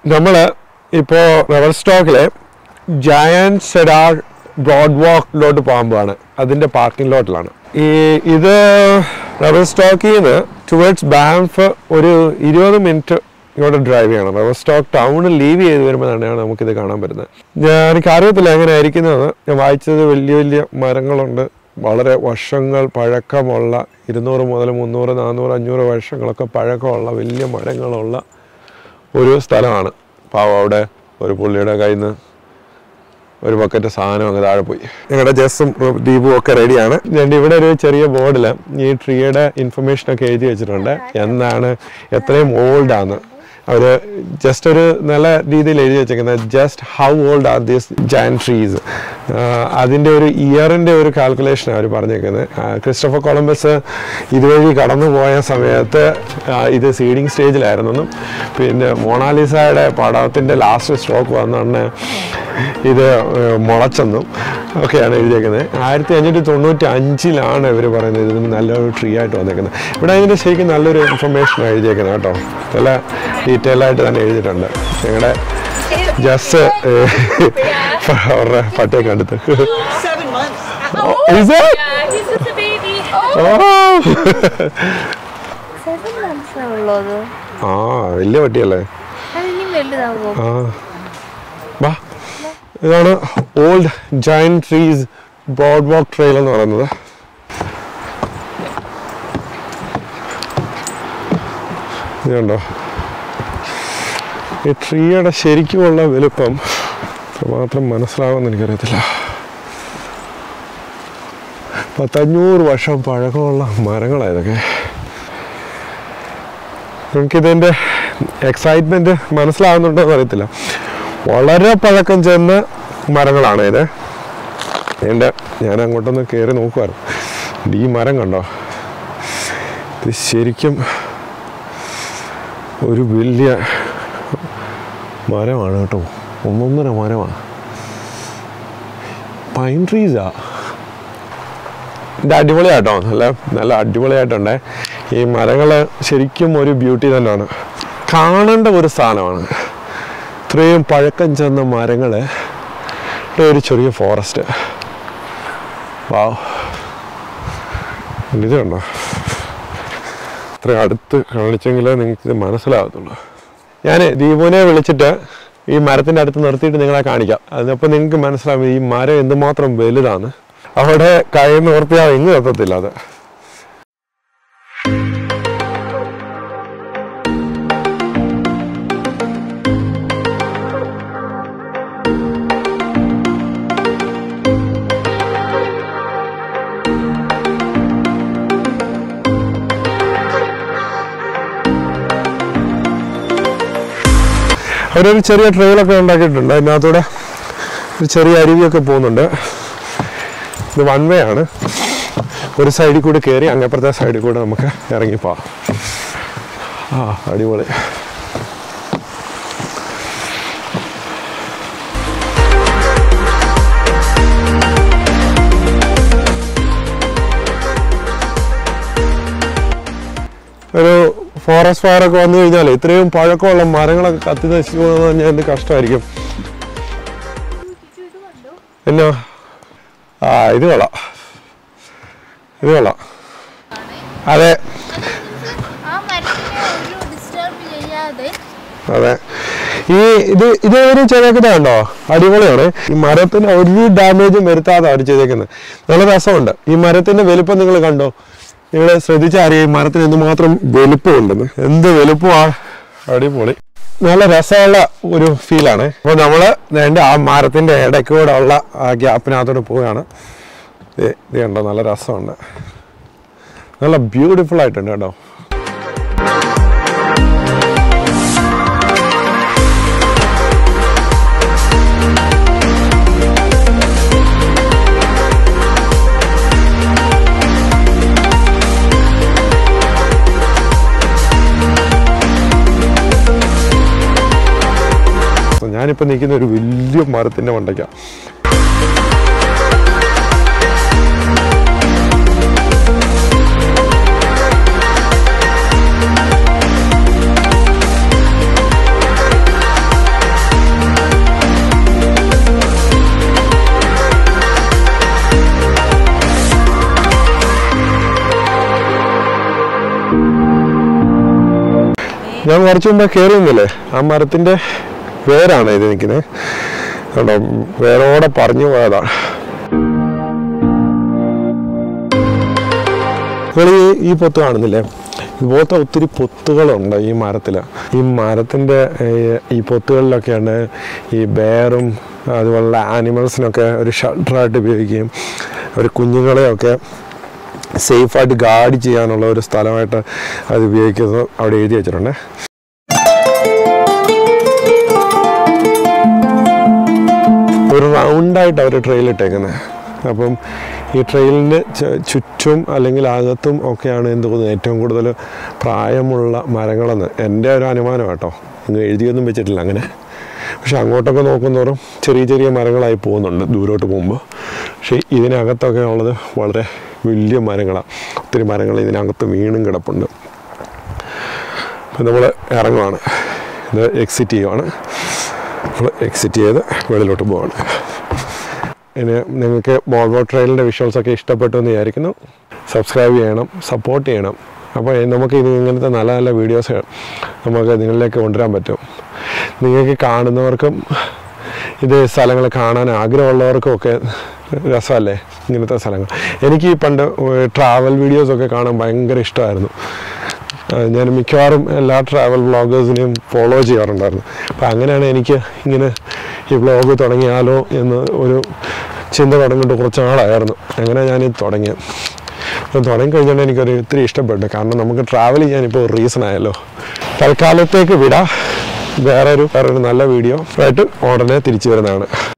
നമ്മൾ ഇപ്പോൾ റബ്ബർ സ്റ്റോക്കിലെ ജയൻ സെഡാർ ബ്രോഡ് വാക്കിലോട്ട് പോകുമ്പോഴാണ് അതിൻ്റെ പാർക്കിംഗ് ലോട്ടിലാണ് ഈ ഇത് റബ്ബർ സ്റ്റോക്കിൽ നിന്ന് ടുവേർഡ്സ് ബാംഫ് ഒരു ഇരുപത് മിനിറ്റ് ഇങ്ങോട്ട് ഡ്രൈവ് ചെയ്യണം റബ്ബർ സ്റ്റോക്ക് ടൗണിൽ ലീവ് ചെയ്ത് വരുമ്പോൾ തന്നെയാണ് നമുക്കിത് കാണാൻ പറ്റുന്നത് ഞാൻ എനിക്ക് അറിയത്തില്ല എങ്ങനെ ആയിരിക്കുന്നതെന്ന് ഞാൻ വായിച്ചത് വലിയ വലിയ മരങ്ങളുണ്ട് വളരെ വർഷങ്ങൾ പഴക്കമുള്ള ഇരുന്നൂറ് മുതൽ മുന്നൂറ് നാനൂറ് അഞ്ഞൂറ് വർഷങ്ങളൊക്കെ പഴക്കമുള്ള വലിയ മരങ്ങളുള്ള ഒരു സ്ഥലമാണ് പാവം അവിടെ ഒരു പുള്ളിയുടെ കയ്യിൽ നിന്ന് ഒരു ബക്കറ്റ് സാധനം അങ്ങ് താഴെ പോയി ഞങ്ങളുടെ ജസ്സും ദീപും ഒക്കെ റെഡിയാണ് ഞാൻ ഇവിടെ ഒരു ചെറിയ ബോർഡിൽ ഈ ട്രീയുടെ ഇൻഫർമേഷൻ ഒക്കെ എഴുതി വെച്ചിട്ടുണ്ട് എന്താണ് എത്രയും ഓൾഡ് ആണ് അവർ ജസ്റ്റ് ഒരു നല്ല രീതിയിൽ എഴുതി വെച്ചേക്കുന്നത് just how old are these giant trees അതിൻ്റെ ഒരു ഇയറിൻ്റെ ഒരു കാൽക്കുലേഷൻ അവർ പറഞ്ഞേക്കുന്നത് ആ, ക്രിസ്റ്റഫർ കൊളംബസ് ഇതുവഴി കടന്നു പോയ സമയത്ത് ആ, ഇത് സീഡിങ് സ്റ്റേജിലായിരുന്നെന്നും പിന്നെ മൊണാലിസയുടെ പടത്തിൻ്റെ ലാസ്റ്റ് സ്ട്രോക്ക് വന്നോണ്ട് ഇത് ഏഹ്, മുളച്ചെന്നും ഒക്കെയാണ് എഴുതിയേക്കുന്നത് ആയിരത്തി അഞ്ഞൂറ്റി തൊണ്ണൂറ്റി അഞ്ചിലാണ് ഇവർ പറയുന്നത് ഇതിന് നല്ലൊരു ട്രീ ആയിട്ട് വന്നേക്കുന്നത് ഇവിടെ അതിൻ്റെ ശരിക്കും നല്ലൊരു ഇൻഫർമേഷൻ എഴുതിയേക്കുന്നത് കേട്ടോ നല്ല ഡീറ്റെയിൽ ആയിട്ട് തന്നെ എഴുതിയിട്ടുണ്ട് ഞങ്ങളുടെ ജസ്റ്റ് അവരുടെ പട്ടിയെ കണ്ടിട്ട് Seven months. Is it? Yeah, he's just a baby. Oh. Seven months ഉള്ളത് ആ വലിയ പട്ടിയല്ലേ അത് ഇനി വലുതാവോ ആ വാ ഇതാണ് old giant trees broad walk trail എന്ന് പറയുന്നത് ഇതുണ്ടോ ഈ ട്രീയുടെ ശരിക്കുമുള്ള വലുപ്പം മാത്രം മനസ്സിലാവുമെന്ന് എനിക്കറിയത്തില്ല പത്തഞ്ഞൂറ് വർഷം പഴക്കമുള്ള മരങ്ങളാണ് ഇതൊക്കെ നിങ്ങൾക്കിതിൻ്റെ എക്സൈറ്റ്മെൻറ്റ് മനസ്സിലാവുന്നുണ്ടോ എന്ന് അറിയത്തില്ല വളരെ പഴക്കം ചെന്ന മരങ്ങളാണ് ഇത് എൻ്റെ ഞാൻ അങ്ങോട്ടൊന്ന് കയറി നോക്കുമായിരുന്നു ഈ മരം കണ്ടോ ഇത് ശരിക്കും ഒരു വലിയ മരമാണ് കേട്ടോ ഒന്നൊന്നര മരമാണ് പൈൻ ട്രീസാ ഇത് അടിപൊളിയാട്ടോ നല്ല നല്ല അടിപൊളിയായിട്ടുണ്ടേ ഈ മരങ്ങൾ ശരിക്കും ഒരു ബ്യൂട്ടി തന്നെയാണ് കാണേണ്ട ഒരു സാധനമാണ് ഇത്രയും പഴക്കം ചെന്ന മരങ്ങൾ ഒരു ചെറിയ ഫോറസ്റ്റ് വാവ് ഇത് കണ്ടോ ഇത്രയും അടുത്ത് കാണിച്ചെങ്കിലേ നിങ്ങൾക്ക് ഇത് മനസ്സിലാകത്തുള്ളൂ ഞാൻ ദീപുവിനെ വിളിച്ചിട്ട് ഈ മരത്തിൻ്റെ അടുത്ത് നിർത്തിയിട്ട് നിങ്ങളെ കാണിക്കാം അതിനപ്പോൾ നിങ്ങൾക്ക് മനസ്സിലാവും ഈ മരം എന്തുമാത്രം വലുതാണ് അവിടെ കൈ നിർത്തിയാൽ ഇങ്ങ് എത്തത്തില്ല അത് അവരൊരു ചെറിയ ട്രെയിലൊക്കെ ഉണ്ടാക്കിയിട്ടുണ്ട് അതിനകത്തൂടെ ഒരു ചെറിയ അരുവിയൊക്കെ പോകുന്നുണ്ട് ഇത് വൺ വേ ആണ് ഒരു സൈഡിൽ കൂടി കയറി അങ്ങപ്പുറത്തെ സൈഡിൽ കൂടെ നമുക്ക് ഇറങ്ങിപ്പോവാം ആ അടിപൊളി ഒരു ഫോറസ്റ്റ് ഫയർ ഒക്കെ വന്നു കഴിഞ്ഞാൽ ഇത്രയും പഴക്കമുള്ള മരങ്ങളൊക്കെ കത്തി നശിച്ചു പോകുന്നത് പറഞ്ഞാൽ എന്ത് കഷ്ടമായിരിക്കും എന്നാ ആ ഇത് കൊള്ളാം ഇത് കൊള്ളാം അതെ ആ മരത്തിനെ ഒരു ഡിസ്റ്റർബ് ചെയ്യാതെ അതെ ഈ ഇത് ഇത് ഒരു ചെയ്തേക്കുന്നതുണ്ടോ അടിപൊളിയാണ് ഈ മരത്തിന് ഒരു ഡാമേജും വരുത്താതെ അവർ ചെയ്തേക്കുന്നത് നല്ല രസമുണ്ട് ഈ മരത്തിന്റെ വലുപ്പം നിങ്ങൾ കണ്ടോ നിങ്ങൾ ശ്രദ്ധിച്ചറിയാം ഈ മരത്തിന് എന്തുമാത്രം വലുപ്പമുണ്ടെന്ന് എന്ത് വലുപ്പമാ അടിപൊളി നല്ല രസമുള്ള ഒരു ഫീലാണ് അപ്പോൾ നമ്മൾ വേണ്ട ആ മരത്തിന്റെ ഇടയ്ക്കൂടെ ഉള്ള ആ ഗ്യാപ്പിനകത്തോട്ട് പോവുകയാണ് ഇത് ഇത് കണ്ടോ നല്ല രസമുണ്ട് നല്ല ബ്യൂട്ടിഫുൾ ആയിട്ടുണ്ട് കേട്ടോ അപ്പൊ ഞാനിപ്പോൾ നിൽക്കുന്ന ഒരു വലിയ മരത്തിൻ്റെ മണ്ടയ്ക്കാണ് ഞാൻ കുറച്ച് മുമ്പേ കയറിയുന്നില്ലേ ആ മരത്തിൻ്റെ വേരാണ് ഇത് നിൽക്കുന്നത് കണ്ടോ വേരോടെ പറഞ്ഞു പോയതാണ് നിങ്ങൾ ഈ ഈ പൊത്ത് കാണുന്നില്ലേ ഇതുപോലത്തെ ഒത്തിരി പൊത്തുകളുണ്ട് ഈ മരത്തിൽ ഈ മരത്തിൻ്റെ ഈ പൊത്തുകളിലൊക്കെയാണ് ഈ ബെയറും അതുപോലുള്ള ആനിമൽസിനൊക്കെ ഒരു ഷട്ടറായിട്ട് ഉപയോഗിക്കുകയും ഒരു കുഞ്ഞുങ്ങളെയൊക്കെ സേഫായിട്ട് ഗാർഡ് ചെയ്യാനുള്ള ഒരു സ്ഥലമായിട്ട് അത് ഉപയോഗിക്കുന്നത് അവിടെ എഴുതി വെച്ചിട്ടുണ്ട് ഒരു റൗണ്ടായിട്ട് അവർ ട്രെയിൽ ഇട്ടേക്കുന്നത് അപ്പം ഈ ട്രെയിലിന് ചുറ്റും അല്ലെങ്കിൽ അകത്തും ഒക്കെയാണ് എന്ത് തോന്നുന്നത് ഏറ്റവും കൂടുതൽ പ്രായമുള്ള മരങ്ങളെന്ന് എൻ്റെ ഒരു അനുമാനം കേട്ടോ ഇങ്ങ് എഴുതിയൊന്നും വെച്ചിട്ടില്ല അങ്ങനെ പക്ഷെ അങ്ങോട്ടൊക്കെ നോക്കുന്നതോറും ചെറിയ ചെറിയ മരങ്ങളായി പോകുന്നുണ്ട് ദൂരോട്ട് പോകുമ്പോൾ പക്ഷേ ഇതിനകത്തൊക്കെ ഉള്ളത് വളരെ വലിയ മരങ്ങളാണ് ഒത്തിരി മരങ്ങൾ ഇതിനകത്ത് വീണും കിടപ്പുണ്ട് അപ്പം നമ്മൾ ഇറങ്ങുവാണ് ഇത് എക്സിറ്റ് ചെയ്യുവാണ് നമ്മൾ എക്സിറ്റ് ചെയ്ത് വെളിയിലോട്ട് പോവാണ് ഇനി നിങ്ങൾക്ക് ബോൾവോ ട്രെയിലിൻ്റെ വിഷ്വൽസൊക്കെ ഇഷ്ടപ്പെട്ടു എന്ന് വിചാരിക്കുന്നു സബ്സ്ക്രൈബ് ചെയ്യണം സപ്പോർട്ട് ചെയ്യണം അപ്പോൾ നമുക്ക് ഇത് ഇങ്ങനത്തെ നല്ല നല്ല വീഡിയോസ് നമുക്ക് നിങ്ങളിലേക്ക് കൊണ്ടുവരാൻ പറ്റും നിങ്ങൾക്ക് കാണുന്നവർക്കും ഇത് സ്ഥലങ്ങൾ കാണാൻ ആഗ്രഹമുള്ളവർക്കും ഒക്കെ രസമല്ലേ ഇങ്ങനത്തെ സ്ഥലങ്ങൾ എനിക്ക് ഈ പണ്ട് ട്രാവൽ വീഡിയോസൊക്കെ കാണാൻ ഭയങ്കര ഇഷ്ടമായിരുന്നു ആ, ഞാൻ മിക്കവാറും എല്ലാ ട്രാവൽ വ്ളോഗേഴ്സിനെയും ഫോളോ ചെയ്യാറുണ്ടായിരുന്നു അപ്പം അങ്ങനെയാണ് എനിക്ക് ഇങ്ങനെ ഈ വ്ളോഗ് തുടങ്ങിയാലോ എന്ന് ഒരു ചിന്ത തുടങ്ങിയിട്ട് കുറച്ച് നാളായിരുന്നു അങ്ങനെ ഞാനിത് തുടങ്ങിയത് അപ്പം തുടങ്ങിക്കഴിഞ്ഞാൽ എനിക്കൊരു ഇത്തിരി ഇഷ്ടപ്പെട്ടു കാരണം നമുക്ക് ട്രാവൽ ചെയ്യാനിപ്പോൾ ഒരു റീസൺ ആയല്ലോ തൽക്കാലത്തേക്ക് വിടാം വേറൊരു വേറൊരു നല്ല വീഡിയോ ആയിട്ട് ഉടനെ തിരിച്ചു വരുന്നതാണ്